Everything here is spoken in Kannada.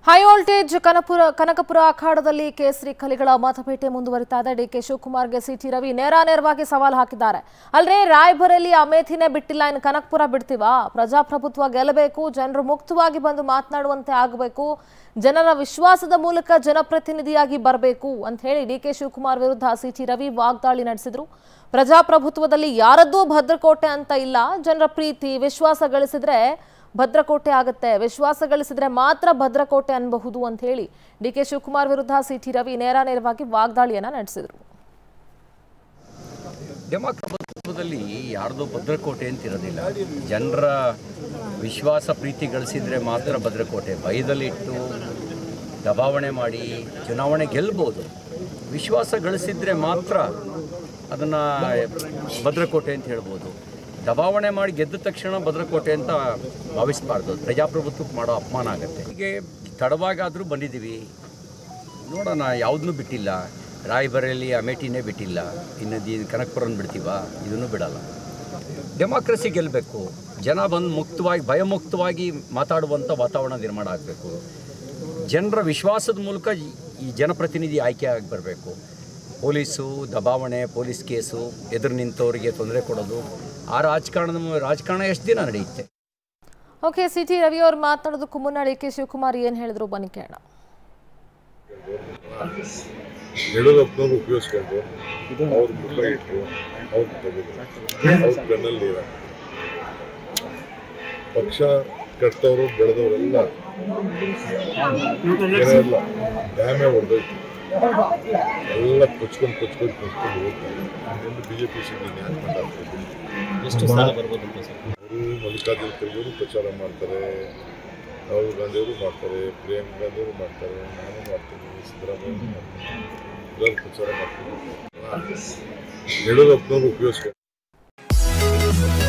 ಹೈ ವೋಲ್ಟೇಜ್ ಕನಪುರ ಕನಕಪುರ ಅಖಾಡದಲ್ಲಿ ಕೇಸರಿ ಕಲಿಗಳ ಮತಪೇಟೆ ಮುಂದುವರಿತಾ ಇದೆ ಡಿಕೆ ಶಿವಕುಮಾರ್ಗೆ ಸಿಟಿ ರವಿ ನೇರ ನೇರವಾಗಿ ಸವಾಲು ಹಾಕಿದ್ದಾರೆ ಅಲ್ರೇ ರಾಯಭರಲ್ಲಿ ಅಮೇಥಿನೇ ಬಿಟ್ಟಿಲ್ಲ ಇನ್ನು ಕನಕಪುರ ಬಿಡ್ತೀವಾ ಪ್ರಜಾಪ್ರಭುತ್ವ ಗೆಲ್ಲಬೇಕು ಜನರು ಮುಕ್ತವಾಗಿ ಬಂದು ಮಾತನಾಡುವಂತೆ ಆಗಬೇಕು ಜನರ ವಿಶ್ವಾಸದ ಮೂಲಕ ಜನಪ್ರತಿನಿಧಿಯಾಗಿ ಬರಬೇಕು ಅಂತ ಹೇಳಿ ಡಿಕೆ ಶಿವಕುಮಾರ್ ವಿರುದ್ಧ ಸಿಟಿ ರವಿ ವಾಗ್ದಾಳಿ ನಡೆಸಿದ್ರು ಪ್ರಜಾಪ್ರಭುತ್ವದಲ್ಲಿ ಯಾರದ್ದೂ ಭದ್ರಕೋಟೆ ಅಂತ ಇಲ್ಲ ಜನರ ಪ್ರೀತಿ ವಿಶ್ವಾಸ ಗಳಿಸಿದ್ರೆ ಭದ್ರಕೋಟೆ ಆಗುತ್ತೆ ವಿಶ್ವಾಸ ಗಳಿಸಿದ್ರೆ ಮಾತ್ರ ಭದ್ರಕೋಟೆ ಅನ್ಬಹುದು ಅಂತ ಹೇಳಿ ಡಿ ಕೆ ಶಿವಕುಮಾರ್ ವಿರುದ್ಧ ಸಿಟಿ ರವಿ ನೇರ ನೇರವಾಗಿ ವಾಗ್ದಾಳಿಯನ್ನ ನಡೆಸಿದ್ರು ಡೆಮಾಕ್ರಭುತ್ವದಲ್ಲಿ ಯಾರ್ದು ಭದ್ರಕೋಟೆ ಅಂತ ಇರೋದಿಲ್ಲ ಜನರ ವಿಶ್ವಾಸ ಪ್ರೀತಿ ಗಳಿಸಿದ್ರೆ ಮಾತ್ರ ಭದ್ರಕೋಟೆ ಭಯದಲ್ಲಿಟ್ಟು ದಬಾವಣೆ ಮಾಡಿ ಚುನಾವಣೆ ಗೆಲ್ಬೋದು ವಿಶ್ವಾಸ ಗಳಿಸಿದ್ರೆ ಮಾತ್ರ ಅದನ್ನು ಭದ್ರಕೋಟೆ ಅಂತ ಹೇಳ್ಬೋದು ದಬಾವಣೆ ಮಾಡಿ ಗೆದ್ದ ತಕ್ಷಣ ಭದ್ರಕೋಟೆ ಅಂತ ಭಾವಿಸಬಾರ್ದು ಪ್ರಜಾಪ್ರಭುತ್ವಕ್ಕೆ ಮಾಡೋ ಅಪಮಾನ ಆಗುತ್ತೆ ಹೀಗೆ ತಡವಾಗಾದರೂ ಬಂದಿದ್ದೀವಿ ನೋಡೋಣ ಯಾವುದನ್ನೂ ಬಿಟ್ಟಿಲ್ಲ ರಾಯಬರೇಲಿ ಅಮೇಠಿನೇ ಬಿಟ್ಟಿಲ್ಲ ಇನ್ನು ದಿ ಕನಕಪುರನ ಬಿಡ್ತೀವ ಇದನ್ನು ಬಿಡಲ್ಲ ಡೆಮಾಕ್ರಸಿ ಗೆಲ್ಲಬೇಕು ಜನ ಬಂದು ಮುಕ್ತವಾಗಿ ಭಯಮುಕ್ತವಾಗಿ ಮಾತಾಡುವಂಥ ವಾತಾವರಣ ನಿರ್ಮಾಣ ಆಗಬೇಕು ಜನರ ವಿಶ್ವಾಸದ ಮೂಲಕ ಈ- ಈ ಜನಪ್ರತಿನಿಧಿ ಆಯ್ಕೆ ಆಗಿ ಬರಬೇಕು ಪೊಲೀಸು ದಬಾವಣೆ ಪೊಲೀಸ್ ಕೇಸು ಎದುರು ನಿಂತವರಿಗೆ ತೊಂದರೆ ಕೊಡೋದು ಆ ರಾಜಕಾರಣದ ಮೂ- ರಾಜಕಾರಣ ಎಷ್ಟು ದಿನ ನಡೆಯುತ್ತೆ ಓಕೆ ಸಿಟಿ ರವಿ ಅವ್ರು ಮಾತನಾಡೋದಕ್ಕೂ ಮುನ್ನ ಡಿ ಕೆ ಶಿವಕುಮಾರ್ ಏನ್ ಹೇಳಿದ್ರು ಬನ್ನಿ ಕೇಳೋಣ ಯಡಿಯೂರಪ್ಪನವ್ರು ಉಪಯೋಗಿಸ್ಕೊಂಡು ಅವ್ರ ಮುಖ ಇಟ್ಟು ಅವ್ರ ತಗೋದು ಅವ್ರ ಕಣ್ಣಲ್ಲಿ ನೀರ ಪಕ್ಷ ಕಟ್ತವರು ಬೆಳೆದವರೆಲ್ಲ ಏನೆಲ್ಲ ಡ್ಯಾಮೇ ಹೊಡೆದೋಯ್ತು ಎಲ್ಲ ಕೊಚ್ಕೊಂಡು ಕೊಚ್ಕೊಂಡು ಕೊಚ್ಕೊಂಡು ಹೋಗ್ತಾರೆ ಎಂದು ಬಿ ಜೆ ಪಿ ಸಿಟ್ಟಿಂಗ್ ಯಾಕೆ ಮಾತಾಡ್ತಿದ್ದೀನಿ ಎಷ್ಟು ಸಾಲ ಬರ್ಬೋದು ಅಂತ ಸರ್ ಅವರು ಮಲ್ಲಿಕಾರ್ಜುನ ಖರ್ಗೆಯವರು ಪ್ರಚಾರ ಮಾಡ್ತಾರೆ ರಾಹುಲ್ ಗಾಂಧಿಯವರು ಮಾಡ್ತಾರೆ ಪ್ರಿಯಾಂಕಾ ಗಾಂಧಿಯವರು ಮಾಡ್ತಾರೆ ನಾನು ಮಾಡ್ತೀನಿ ಸಿದ್ದರಾಮಯ್ಯ ಮಾಡ್ತೀನಿ ಎಲ್ಲರೂ ಪ್ರಚಾರ ಮಾಡ್ತೀನಿ ಯಡಿಯೂರಪ್ಪನವ್ರು ಉಪಯೋಗಿಸ್ಕೊಂಡು